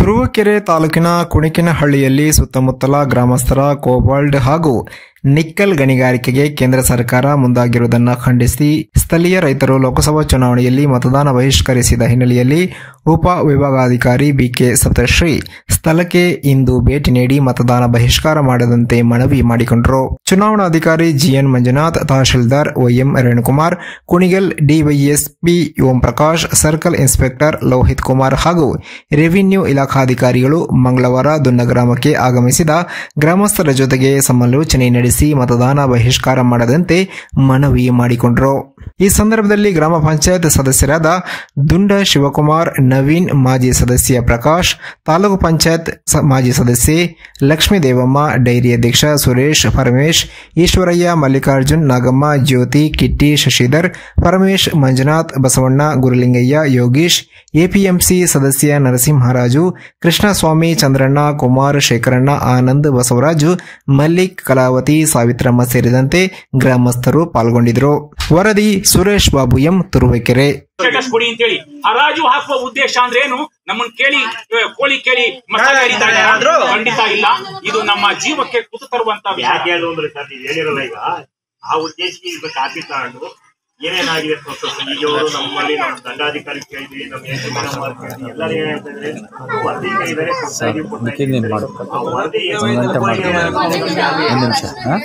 ತುರುವೇಕೆರೆ ತಾಲೂಕಿನ ಕುಣಿಕಿನಹಳ್ಳಿಯಲ್ಲಿ ಸುತ್ತಮುತ್ತಲ ಗ್ರಾಮಸ್ಥರ ಕೋಬಾಲ್ಡ್ ಹಾಗೂ ನಿಕ್ಕಲ್ ಗಣಿಗಾರಿಕೆಗೆ ಕೇಂದ್ರ ಸರ್ಕಾರ ಮುಂದಾಗಿರುವುದನ್ನು ಖಂಡಿಸಿ ಸ್ಥಳೀಯ ರೈತರು ಲೋಕಸಭಾ ಚುನಾವಣೆಯಲ್ಲಿ ಮತದಾನ ಬಹಿಷ್ಕರಿಸಿದ ಹಿನ್ನೆಲೆಯಲ್ಲಿ ಉಪ ವಿಭಾಗಾಧಿಕಾರಿ ಬಿಕೆ ಸಪ್ತಶ್ರೀ ಸ್ಥಳಕ್ಕೆ ಇಂದು ಭೇಟಿ ನೀಡಿ ಮತದಾನ ಬಹಿಷ್ಕಾರ ಮಾಡದಂತೆ ಮನವಿ ಮಾಡಿಕೊಂಡರು ಚುನಾವಣಾಧಿಕಾರಿ ಜಿಎನ್ ಮಂಜುನಾಥ್ ತಹಶೀಲ್ದಾರ್ YM Renukumar Kunigal DYSP Om Prakash circle inspector Lohit Kumar ಹಾಗೂ ರೆವಿನ್ಯೂ ಇಲಾಖಾಧಿಕಾರಿಗಳು ಮಂಗಳವಾರ ದುನ್ನ ಗ್ರಾಮಕ್ಕೆ ಆಗಮಿಸಿದ ಗ್ರಾಮಸ್ಥರ ಜೊತೆಗೆ ಸಮಾಲೋಚನೆ ನಡೆಸಿ ಮತದಾನ ಬಹಿಷ್ಕಾರ ಮಾಡದಂತೆ ಮನವಿ ಮಾಡಿಕೊಂಡರು ಈ ಸಂದರ್ಭದಲ್ಲಿ ಗ್ರಾಮ ಪಂಚಾಯತ್ ಸದಸ್ಯರಾದ ದುಂಡ ಶಿವಕುಮಾರ್ ನವೀನ್ ಮಾಜಿ ಸದಸ್ಯ ಪ್ರಕಾಶ್ ತಾಲೂಕು ಪಂಚಾಯತ್ ಸ- ಮಾಜಿ ಸದಸ್ಯೆ ಲಕ್ಷ್ಮೀ ದೇವಮ್ಮ ಡೈರಿ ಅಧ್ಯಕ್ಷ ಸುರೇಶ್ ಪರಮೇಶ್ ಈಶ್ವರಯ್ಯ ಮಲ್ಲಿಕಾರ್ಜುನ್ ನಾಗಮ್ಮ ಜ್ಯೋತಿ ಕಿಟ್ಟಿ ಶಶಿಧರ್ ಪರಮೇಶ್ ಮಂಜುನಾಥ್ ಬಸವಣ್ಣ ಗುರುಲಿಂಗಯ್ಯ ಯೋಗೀಶ್ ಎಪಿಎಂಸಿ ಸದಸ್ಯ ನರಸಿಂಹರಾಜು ಕೃಷ್ಣಸ್ವಾಮಿ ಚಂದ್ರಣ್ಣ ಕುಮಾರ್ ಶೇಖರಣ್ಣ ಆನಂದ್ ಬಸವರಾಜು ಮಲ್ಲಿಕ್ ಕಲಾವತಿ ಸಾವಿತ್ರಮ್ಮ ಸೇರಿದಂತೆ ಗ್ರಾಮಸ್ಥರು ಪಾಲ್ಗೊಂಡಿದ್ದರು ವರದಿ ಸುರೇಶ್ ಬಾಬು ಎಂ ತುರುವೇಕೆರೆ ಸ್ಟೇಟಸ್ ಕೊಡಿ ಅಂತೇಳಿ ಹರಾಜು ಹಾಕುವ ಉದ್ದೇಶ ಅಂದ್ರೆ ಏನು ನಮ್ಮನ್ನ ಕೇಳಿ ಆ, ಕೋಳಿ ಕೇಳಿ ಮಸಾಲೆ ಹರಿತಾ ಇದ್ದಾರಾ? ಖಂಡಿತ ಇಲ್ಲ ಇದು ನಮ್ಮ ಜೀವಕ್ಕೆ ಕುತು ತರುವಂತ ವಿಷಯ ಯಾಕೆ ಹೇಳು ಅಂದ್ರೆ ಸರ್ ನೀವು ಹೇಳಿರಲ್ಲ ಈಗ ಆ ಉದ್ದೇಶಕ್ಕೆ ಈಗ ಕಾಪಿ ತಗೊಂಡು ಏನೇನಾಗಿದೆ ಪ್ರೊಸೆಸ್ ಈಗ ಅವರು ನಮ್ಮಲ್ಲಿ ನಮ್ಮ ದಂಡಾಧಿಕಾರಿ ಕೇಳಿದ್ವಿ ನಮ್ಮ ಎಸ್ ಕೇಳಿದ್ವಿ ಎಲ್ಲರೂ ಏನ್ ಹೇಳ್ತಿದ್ರೆ ವರದಿ ಕೇಳಿದರೆ ಕೊಡ್ತಾ ಇದೀವಿ, ಕೊಡ್ತಾ ಇದೀವಿ ಅಂತ. ಆ ವರದಿ ಏನು ಗಂಟೆ ಮಾಡ್ತಾರೆ. ಒಂದು ನಿಮಿಷ ಹಾಂ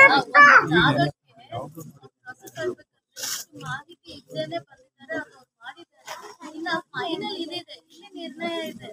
ಮಾಹಿತಿ ಇದ್ದೇನೆ ಬಂದಿದ್ದಾರೆ ಅದು ಮಾಡಿದ್ದಾರೆ ಇನ್ನ ಫೈನಲ್ ಇದಿದೆ ಇಲ್ಲಿ ನಿರ್ಣಯ ಇದೆ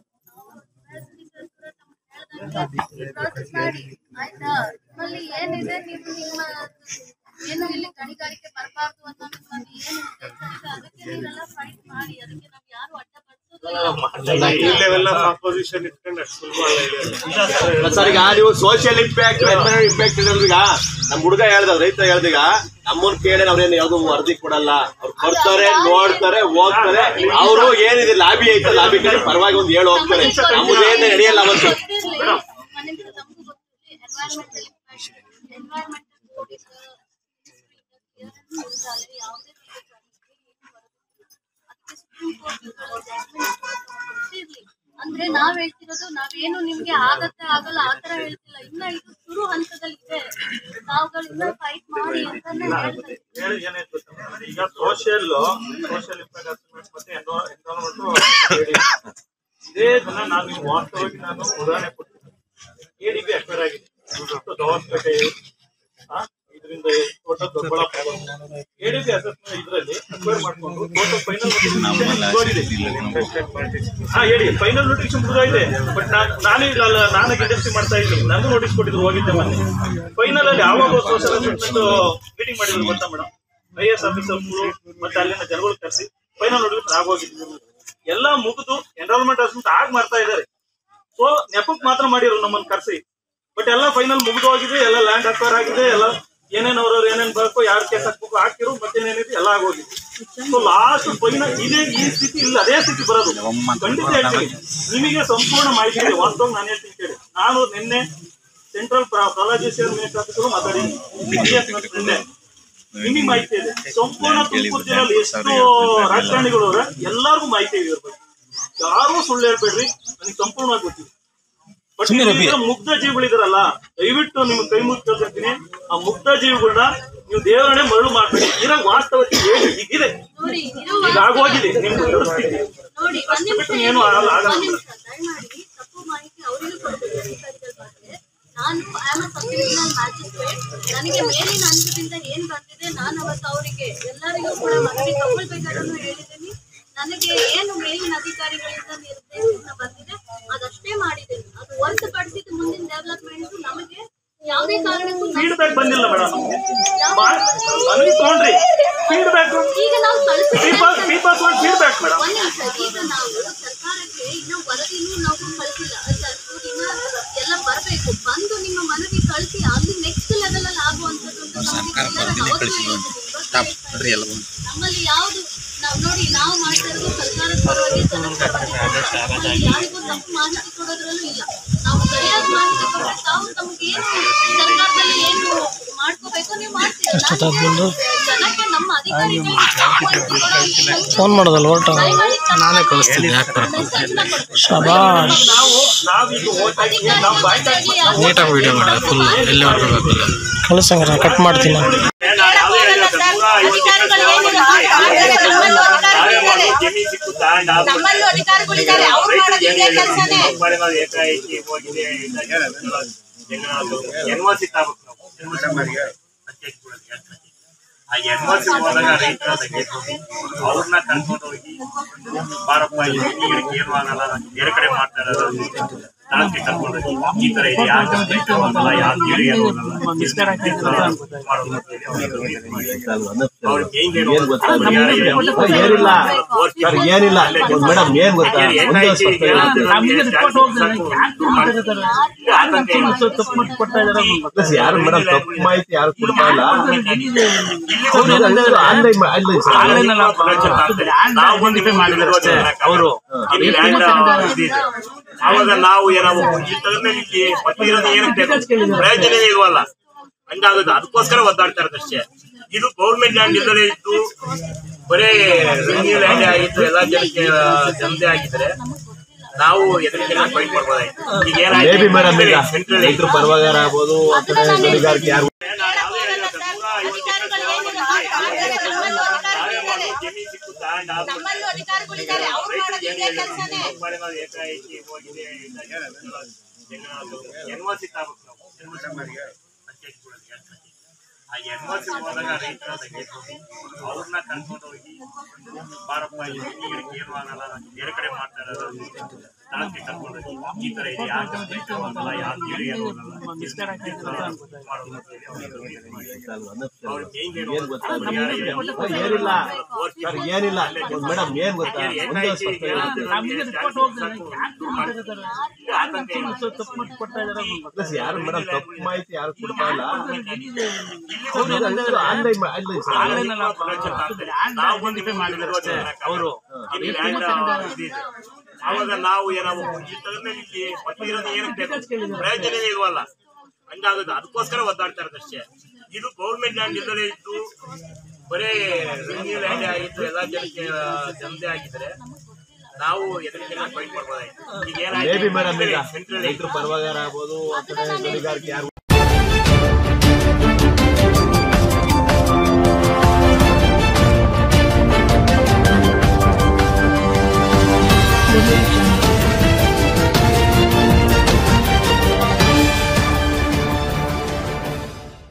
ಪ್ರೋಸೆಸ್ ಮಾಡಿ ಆಯ್ತಾ ನಿಮ್ಮಲ್ಲಿ ಏನಿದೆ ನೀವು ನಿಮ್ಮ ಏನು ಇಲ್ಲಿ ಗಣಿಗಾರಿಕೆ ಬರಬಾರ್ದು ಅನ್ನೋ ನಿಮ್ಮಲ್ಲಿ ಏನು ಉದ್ದೇಶ ಇದೆ ಅದಕ್ಕೆ ನೀವೆಲ್ಲ ಫೈಟ್ ಮಾಡಿ ಅದಕ್ಕೆ ನಾವು ಯಾರು ಅಡ್ಡ ಇಲ್ಲೆಲ್ಲ ಕಾಂಪೋಸಿಷನ್ ಇಟ್ಕೊಂಡು ಅಷ್ಟು ಸುಲಭ ಅಲ್ಲ ಇದೆ. ಸರ್ ಈಗ ನೀವು ಸೋಷಿಯಲ್ ಇಂಪ್ಯಾಕ್ಟ್ ಎನ್ವೈರನ್ಮೆಂಟ್ ಇಂಪ್ಯಾಕ್ಟ್ ಈಗ ನಮ್ ಹುಡುಗ ಹೇಳ್ದ ರೈತ ಹೇಳ್ದೀಗ ನಮ್ಮನ್ ಕೇಳಿ ಅವ್ರೇನು ಯಾವ್ದು ವರದಿ ಕೊಡಲ್ಲ ಅವ್ರು ಬರ್ತಾರೆ ನೋಡ್ತಾರೆ ಹೋಗ್ತಾರೆ ಅವರು ಏನಿದೆ ಲಾಬಿ ಐತೆ ಲಾಬಿ ಕಡೆ ಪರವಾಗಿ ಒಂದ್ ಹೇಳಿ ಹೋಗ್ತಾರೆ ನಮ್ಮದೇನು ನಡೆಯಲ್ಲ ಅವತ್ತು ಮನೆಯಿಂದ ನಮಗೂ ಗೊತ್ತಿರಲಿ ಎನ್ವೈರನ್ಮೆಂಟಲ್ ಇಂಪ್ಯಾಕ್ಟ್ ಎನ್ವೈರನ್ಮೆಂಟಲ್ ಬೋರ್ಡ್ ಯಾವುದೇ ಗೊತ್ತಿರ್ಲಿ ಅಂದ್ರೆ ನಾವ್ ಹೇಳ್ತಿರೋದು ನಾವೇನು ನಿಮ್ಗೆ ಆಗತ್ತೆ ಆಗಲ್ಲ ಆತರ ಹೇಳ್ತಿಲ್ಲ ಇನ್ನ ಇದು ಶುರು ಹಂತದಲ್ಲಿ ಇದೆ ನಾವುಗಳು ಇನ್ನ ಫೈಟ್ ಮಾಡಿ ಅಂತಾನೆ ಹೇಳ್ತಾರೆ ಹೇಳಿ ಏನಾಯ್ತು ಗೊತ್ತಾ madam? ಈಗ ಸೋಷಿಯಲ್ ಸೋಷಿಯಲ್ ಇಂಪ್ಯಾಕ್ಟ್ ಅಸೆಸ್ಮೆಂಟ್ ಮತ್ತೆ ಎನ್ವೈರನ್ಮೆಂಟ್ ಇದೇ ದಿನ ನಾನು ನೀವು ವಾಸ್ತವವಾಗಿ ನಾನು ಉದಾಹರಣೆ ಕೊಡ್ತೀನಿ ಎಡಿಬಿ ಅಕ್ವೈರ್ ಆಗಿದೆ ಇವತ್ತು ದವಾಸ್ಪೇಟೆ ಇದರಿಂದ ತೋಟ ದೊಡ್ಡಬಳ್ಳಾಪುರ ಎಡಿಬಿ ಅಸೆಸ್ಮೆಂಟ್ ಇದರಲ್ಲಿ ಅಕ್ವೈರ್ ಮಾಡ್ಕೊಂಡು ಟೋಟಲ್ ಫೈನಲ್ ಹಾ ಹೇಳಿ ಫೈನಲ್ ನೋಟಿಫಿಕೇಶನ್ ಇದೆ ಬಟ್ ನಾನು ನಾನೇ ಇಲ್ಲ ನಾನು ಇಂಡಸ್ಟ್ರಿ ಮಾಡ್ತಾ ಇದ್ದೀನಿ ನನಗೂ ನೋಟಿಸ್ ಕೊಟ್ಟಿದ್ರು ಹೋಗಿದ್ದೆ ಮೊನ್ನೆ ಫೈನಲ್ ಅಲ್ಲಿ ಯಾವಾಗ ಸೋಷಿಯಲ್ ಅಸೆಸ್ಮೆಂಟ್ ಮೀಟಿಂಗ್ ಮಾಡಿದ್ರು ಗೊತ್ತಾ ಮೇಡಮ್ ಐ ಎಸ್ ಆಫೀಸರ್ಗಳು ಮತ್ತೆ ಅಲ್ಲಿನ ಜನಗಳು ಕರೆಸಿ ಫೈನಲ್ ನೋಟಿಫಿಕೇಶನ್ ಆಗೋಗಿದ್ರು ಎಲ್ಲ ಮುಗಿದು ಎನ್ರೋಲ್ಮೆಂಟ್ ಅಸೆಸ್ಮೆಂಟ್ ಆಗ್ ಮಾಡ್ತಾ ಇದ್ದಾರೆ ಸೊ ನೆಪಕ್ ಮಾತ್ರ ಮಾಡಿರು ನಮ್ಮನ್ನ ಕರೆಸಿ ಬಟ್ ಎಲ್ಲ ಫೈನಲ್ ಮುಗಿದು ಹೋಗಿದೆ ಎಲ್ಲ ಲ್ಯಾಂಡ್ ಅಕ್ವೈರ್ ಆಗಿದೆ ಎಲ್ಲ ಏನೇನ್ ಅವ್ರವ್ರು ಏನೇನ್ ಬೇಕು ಯಾರು ಕೇಸ್ ಹಾಕ್ಬೇಕು ಹಾಕಿರು ಮತ್ತೇನೇನಿದೆ ಎಲ್ಲ ಆಗೋಗಿದೆ ಸೊ ಲಾಸ್ಟ್ ಫೈನಲ್ ಇದೇ ಈ ಸ್ಥಿತಿ ಇಲ್ಲ ಅದೇ ಸ್ಥಿತಿ ಬರೋದು ಖಂಡಿತ ಹೇಳ್ತೀನಿ ನಿಮಗೆ ಸಂಪೂರ್ಣ ಮಾಹಿತಿ ಇದೆ ವಾಸ್ತವ ನಾನು ಹೇಳ್ತೀನಿ ಕೇಳಿ ನಾನು ನಿನ್ನೆ ಸೆಂಟ್ರಲ್ ಪ್ರಲಾಜೇಶ್ವರ್ ಮಿನಿಸ್ಟರ್ ಆಫೀಸರು ಮಾತಾಡಿದ್ದೀನಿ ನಿಮಗೆ ಮಾಹಿತಿ ಇದೆ ಸಂಪೂರ್ಣ ತುಮಕೂರು ಜಿಲ್ಲೆಯಲ್ಲಿ ಎಷ್ಟು ರಾಜಕಾರಣಿಗಳು ಅವ್ರೆ ಎಲ್ಲರಿಗೂ ಮಾಹಿತಿ ಇದೆ ಇವ್ರ ಬಗ್ಗೆ ಯಾರು ಸುಳ್ಳು ಹೇಳ್ಬೇಡ್ರಿ ನನಗೆ ಸಂಪೂರ್ಣವಾಗಿ ಗೊತ್ತಿದೆ ಬಟ್ ಇಲ್ಲಿರೋ ಮುಗ್ಧ ಜೀವಿಗಳಿದಾರಲ್ಲ ದಯವಿಟ್ಟು ನಿಮ್ಗೆ ಕೈ ಮುಗಿ ಕೇಳ್ತಿರ್ತೀನಿ ಆ ಮುಗ್ಧ ಜೀವಿಗಳನ್ನ ನೀವು ದೇವರನ್ನೇ ಮರಳು ಮಾಡ್ಬೇಡಿ ಇರೋ ವಾಸ್ತವತೆ ಏನು ಹೀಗಿದೆ ನೋಡಿ ಇರುವ ಈಗ ಆಗೋಗಿದೆ ನಿಮ್ಗೆ ಪರಿಸ್ಥಿತಿ ನೋಡಿ ಒಂದ್ ನಿಮಿಷ ಬಿಟ್ಟು ಏನು ಆಗಲ್ಲ ಆಗಲ್ಲ ಒಂದ್ ನಿಮಿಷ ದಯಮಾಡಿ ತಪ್ಪು ಮಾಹಿತಿ ಅವರಿಗೂ ಕೊಡ್ಬೇಕು ಅಧಿಕಾರಿಗಳ ಬಗ್ಗೆ ನಾನು ಆಮ್ ಸಬ್ ಡಿವಿಷನಲ್ ಮ್ಯಾಜಿಸ್ಟ್ರೇಟ್ ನನಗೆ ಮೇಲಿನ ಹಂತದಿಂದ ಏನ್ ಬಂದಿದೆ ನಾನು ಅವತ್ತು ಅವರಿಗೆ ಎಲ್ಲರಿಗೂ ಕೂಡ ಮನವಿ ತಗೊಳ್ಬೇಕಾದ್ರೂ ಹೇಳಿದ್ದೀನಿ ನನಗೆ ಏನು ಮೇಲಿನ ಅಧಿಕಾರಿಗಳಿಂದ ನಿರ್ದೇಶನ ಬಂದಿದೆ ಅದಷ್ಟೇ ಮಾಡಿದ್ದೇನೆ ಅದು ಹೊರತುಪಡಿಸಿದ ಮುಂದಿನ ಡೆವಲಪ್ಮೆಂಟ್ ನಮಗೆ ಯಾವುದೇ ಕಾರಣಕ್ಕೂ ನಮ್ಗೆ ಫೀಡ್ಬ್ಯಾಕ್ ಬಂದಿಲ್ಲ ಮೇಡಮ್ ಯಾವುದೇ- ಮನವಿ ತಗೊಂಡ್ರಿ ಫೀಡ್ಬ್ಯಾಕ್ ಈಗ ನಾವು ಕಳಿಸಿದ್ದೇವೆ ಪೀಪಲ್ ಪೀಪಲ್ ಫೀಡ್ಬ್ಯಾಕ್ ಮೇಡಮ್ ಒಂದ್ ನಿಮಿಷ ಈಗ ನಾವು ಸರ್ಕಾರಕ್ಕೆ ಇನ್ನು ವರದಿನೂ ನಾವು ಕಳಿಸಿಲ್ಲ ಸರ್ ಇನ್ನ ಎಲ್ಲ ಬರಬೇಕು ಬಂದು ನಿಮ್ಮ ಮನವಿ ಕಳಿಸಿ ಅಲ್ಲಿ ನೆಕ್ಸ್ಟ್ ಲೆವೆಲ್ ಅಲ್ಲಿ ಆಗುವಂತದ್ದು ಅಂತ ನಮ್ಗೆ ಎಲ್ಲರಿಗೂ ಅವತ್ತು ಹೇಳಿದ್ದೀನಿ. ಇವತ್ತು ಹೇಳ್ತೀನಿ. ನಮ್ಮಲ್ಲಿ ಯಾವುದು ನಾವು ನೋಡಿ ನಾವು ಮಾಡ್ತಾ ಇರೋದು ಸರ್ಕಾರದ ಪರವಾಗಿ ಜನರ ಪರವಾಗಿ ನಮ್ಮಲ್ಲಿ ಯಾರಿಗೂ ತಪ್ಪು ಮಾಹಿತಿ ಕೊಡೋದ್ರಲ್ಲೂ ಇಲ್ಲ ನಾವು ಸರಿಯಾದ ಮಾಹಿತಿ ಕೊಟ್ಟರೆ ತಾವು ತಮ್ಗೆ ಏನು ಸರ್ಕಾರದಲ್ಲಿ ಏನು ಮಾಡ್ಕೋಬೇಕು ನೀವು ಮಾಡ್ತೀರಾ ನಾನು ಜನಕ್ಕೆ ನಮ್ಮ ಫೋನ್ ಮಾಡೋದಲ್ಲ ಹೊರಟ ನಾನೇ ಕಳಿಸ್ತೀನಿ ಶಬಾಷ್ ನಾವು ನಾವೀಗ ಓದ್ತಾ ಇದ್ದೀವಿ ನಾವು ಬಾಯ್ತಾ ನೀಟಾಗಿ ವಿಡಿಯೋ ಮಾಡಿದೆ ಫುಲ್ ಎಲ್ಲಿವರೆಗೂ ಬೇಕಿಲ್ಲ ಕಳಿಸಂಗ್ರ ಕಟ್ ಮಾಡ್ತೀನಿ ನಾನು. ಜಮೀನು ಸಿಕ್ಕುತ್ತಾ ನಾವು ನಮ್ಮಲ್ಲೂ ಅಧಿಕಾರಿಗಳಿದ್ದಾರೆ ಅವ್ರು ಮಾಡೋದು ಇದೇ ಕೆಲಸನೇ ಏಕಾಏಕಿ ಹೋಗಿದೆ ಎನ್ವಸಿ ತಾಲೂಕು ನಾವು ಆ ಎನ್ವಸಿ ಹೋದಾಗ ರೈತರ ಅವ್ರನ್ನ ಕರ್ಕೊಂಡು ಹೋಗಿ ಬಾರಪ್ಪ ಇಲ್ಲಿ ನೀರಿಗೆ ಏನು ಆಗಲ್ಲ ಬೇರೆ ಕಡೆ ಮಾಡ್ತಾ ಇರೋದು ನಾಲ್ಕು ಕರ್ಕೊಂಡು ಹೋಗಿ ಈ ತರ ಇದೆ ಯಾವ ರೈತ ಆಗಲ್ಲ ಯಾವ ನೀರು ಏನು ಆಗಲ್ಲ ಮಾಡೋದು ಅಂತ ಹೇಳಿ ಅವ್ರಿಗೆ ಏನ್ ಏನು ಏನ್ ಗೊತ್ತಾ ಏನಿಲ್ಲ ಸರ್ ಏನಿಲ್ಲ ಮೇಡಮ್ ಏನ್ ಗೊತ್ತಾ ಒಂದೇ ಸ್ಪಷ್ಟ ಹೇಳ್ತೀನಿ. ಯಾರು ಮೇಡಮ್ ತಪ್ಪು ಮಾಹಿತಿ ಯಾರು ಕೊಡ್ತಾ ಇಲ್ಲ ಆನ್ಲೈನ್ ಆನ್ಲೈನ್ ಸರ್ ನಾವು ಬಂದಿದೆ ಮಾಡಿದ್ರೆ ಅವರು ಅವಾಗ ನಾವು ಏನೋ ಈ ತರದಲ್ಲಿ ಇಲ್ಲಿ ಪಟ್ಟಿರೋದು ಏನಕ್ಕೆ ಪ್ರಯೋಜನವೇ ಇಲ್ವಲ್ಲ ಹಂಗಾಗುತ್ತೆ ಅದಕ್ಕೋಸ್ಕರ ಒದ್ದಾಡ್ತಾ ಇರೋದಷ್ಟೇ ಇದು ಗೌರ್ಮೆಂಟ್ ಲ್ಯಾಂಡ್ ಇಲ್ಲದೆ ಇದ್ದು ಬರೇ ರೆವಿನ್ಯೂ ಲ್ಯಾಂಡ್ ಆಗಿತ್ತು ಎಲ್ಲ ಜನಕ್ಕೆ ಜನತೆ ಆಗಿದ್ರೆ ನಾವು ಎದುರಿಗೆ ಫೈಟ್ ಮಾಡ್ಬೋದಾಯ್ತು ಈಗ ಮೇ ಬಿ ಮೇಡಮ್ ಈಗ ಸೆಂಟ್ರಲ್ ರೈತರು ಪರವಾಗಿ ಆಗ್ಬೋದು ಆ ಕಡೆ ಗಣಿಗಾರಿಕೆ ಯಾರು ಜಮೀನು ಸಿಕ್ಕುತ್ತಾ ನಾವು ನಮ್ಮಲ್ಲೂ ಅಧಿಕಾರಿಗಳಿದ್ದಾರೆ ಅವ್ರು ಮಾಡೋದು ಇದೇ ಕೆಲಸನೇ ಏಕಾಏಕಿ ಹೋಗಿದೆ ಎನ್ವಸಿ ತಾಲೂಕು ನಾವು ಆ ಎನ್ವಸಿ ಹೋದಾಗ ರೈತರ ಅವ್ರನ್ನ ಕರ್ಕೊಂಡು ಹೋಗಿ ಬಾರಪ್ಪ ಇಲ್ಲಿ ನೀರಿಗೆ ಏನು ಆಗಲ್ಲ ಬೇರೆ ಕಡೆ ಮಾಡ್ತಾ ಇರೋದು ನಾಲ್ಕು ಕರ್ಕೊಂಡು ಹೋಗಿ ಈ ತರ ಇದೆ ಯಾವ ರೈತ ಆಗಲ್ಲ ಯಾವ ನೀರು ಏನು ಆಗಲ್ಲ ಮಾಡೋದು ಅಂತ ಹೇಳಿ ಅವ್ರಿಗೆ ಏನ್ ಏನು ಏನ್ ಗೊತ್ತಾ ಏನಿಲ್ಲ ಸರ್ ಏನಿಲ್ಲ ಮೇಡಮ್ ಏನ್ ಗೊತ್ತಾ ಒಂದೇ ಸ್ಪಷ್ಟ ಹೇಳ್ತೀನಿ. ಯಾರು ಮೇಡಮ್ ತಪ್ಪು ಮಾಹಿತಿ ಯಾರು ಕೊಡ್ತಾ ಇಲ್ಲ ಆನ್ಲೈನ್ ಆನ್ಲೈನ್ ಸರ್ ನಾವು ಬಂದಿದೆ ಮಾಡಿದ್ರೆ ಅವರು ಅವಾಗ ನಾವು ಏನೋ ಈ ತರದಲ್ಲಿ ಇಲ್ಲಿ ಪಟ್ಟಿರೋದು ಏನಕ್ಕೆ ಪ್ರಯೋಜನವೇ ಇಲ್ವಲ್ಲ ಹಂಗಾಗುತ್ತೆ ಅದಕ್ಕೋಸ್ಕರ ಒದ್ದಾಡ್ತಾ ಇರೋದಷ್ಟೇ ಇದು ಗೌರ್ಮೆಂಟ್ ಲ್ಯಾಂಡ್ ಇಲ್ಲದೆ ಇದ್ದು ಬರೇ ರೆವಿನ್ಯೂ ಲ್ಯಾಂಡ್ ಆಗಿತ್ತು ಎಲ್ಲ ಜನಕ್ಕೆ ಜನತೆ ಆಗಿದ್ರೆ ನಾವು ಎದುರಿಗೆ ಫೈಟ್ ಮಾಡ್ಬೋದಾಯ್ತು ಈಗ ಮೇ ಬಿ ಮೇಡಮ್ ಈಗ ಏನಾಯ್ತು ಸೆಂಟ್ರಲ್ ರೈತರು ಪರವಾಗಿ ಆಗ್ಬೋದು ಆ ಕಡೆ ಗಣಿಗಾರಿಕೆ ಯಾರು